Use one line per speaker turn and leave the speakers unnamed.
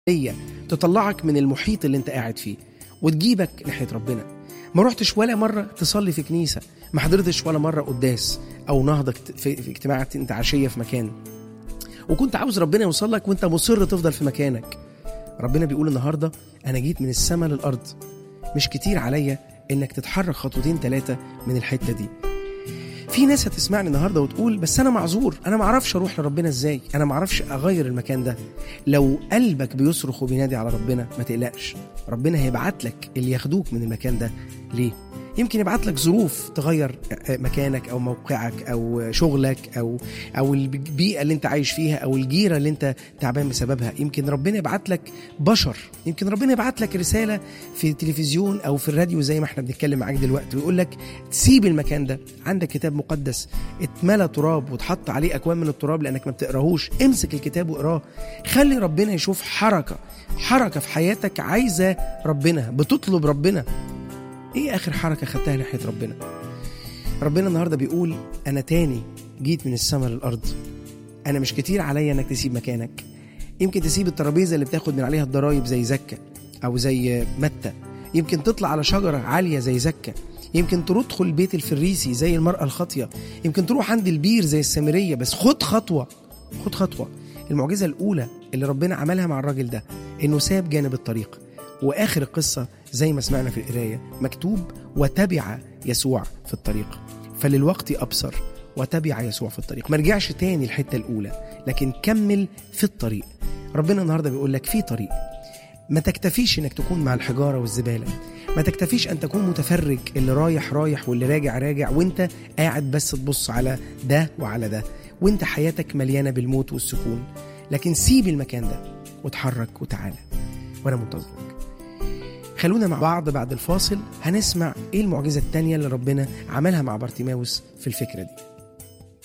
هي تطلعك من المحيط اللي انت قاعد فيه وتجيبك ناحيه ربنا ما رحتش ولا مره تصلي في كنيسه ما حضرتش ولا مره قداس او نهضه في, في اجتماعات انت عشيه في مكان وكنت عاوز ربنا يوصل لك وانت مصر تفضل في مكانك ربنا بيقول النهارده انا جيت من السماء للارض مش كتير عليا انك تتحرك خطوتين ثلاثه من الحته دي في ناس هتسمعني النهارده وتقول بس انا معذور انا ما اعرفش اروح لربنا ازاي انا ما اعرفش اغير المكان ده لو قلبك بيصرخ وبينادي على ربنا ما تقلقش ربنا هيبعت لك اللي ياخدوك من المكان ده ليه يمكن يبعت لك ظروف تغير مكانك او موقعك او شغلك او او البيئه اللي انت عايش فيها او الجيره اللي انت تعبان بسببها يمكن ربنا يبعت لك بشر يمكن ربنا يبعت لك رساله في التلفزيون او في الراديو زي ما احنا بنتكلم معاك دلوقتي ويقول لك تسيب المكان ده عندك كتاب مقدس اتملى تراب وتحط عليه اكوان من التراب لانك ما بتقراهوش امسك الكتاب واقراه خلي ربنا يشوف حركه حركه في حياتك عايزه ربنا بتطلب ربنا ايه اخر حركه خدتها ناحيه ربنا ربنا النهارده بيقول انا تاني جيت من السماء للارض انا مش كتير عليا انك تسيب مكانك يمكن تسيب الترابيزه اللي بتاخد من عليها الضرايب زي زكه او زي متى يمكن تطلع على شجره عاليه زي زكه يمكن تدخل البيت الفريسي زي المرأة الخاطية يمكن تروح عند البير زي السامرية بس خد خطوة خد خطوة المعجزة الأولى اللي ربنا عملها مع الراجل ده إنه ساب جانب الطريق واخر القصه زي ما سمعنا في القرايه مكتوب وتبع يسوع في الطريق فللوقت ابصر وتبع يسوع في الطريق ما رجعش تاني الحته الاولى لكن كمل في الطريق ربنا النهارده بيقول لك في طريق ما تكتفيش انك تكون مع الحجاره والزباله ما تكتفيش ان تكون متفرج اللي رايح رايح واللي راجع راجع وانت قاعد بس تبص على ده وعلى ده وانت حياتك مليانه بالموت والسكون لكن سيب المكان ده وتحرك وتعالى وانا منتظرك خلونا مع بعض بعد الفاصل هنسمع ايه المعجزة التانية اللي ربنا عملها مع بارتيماوس في الفكرة دي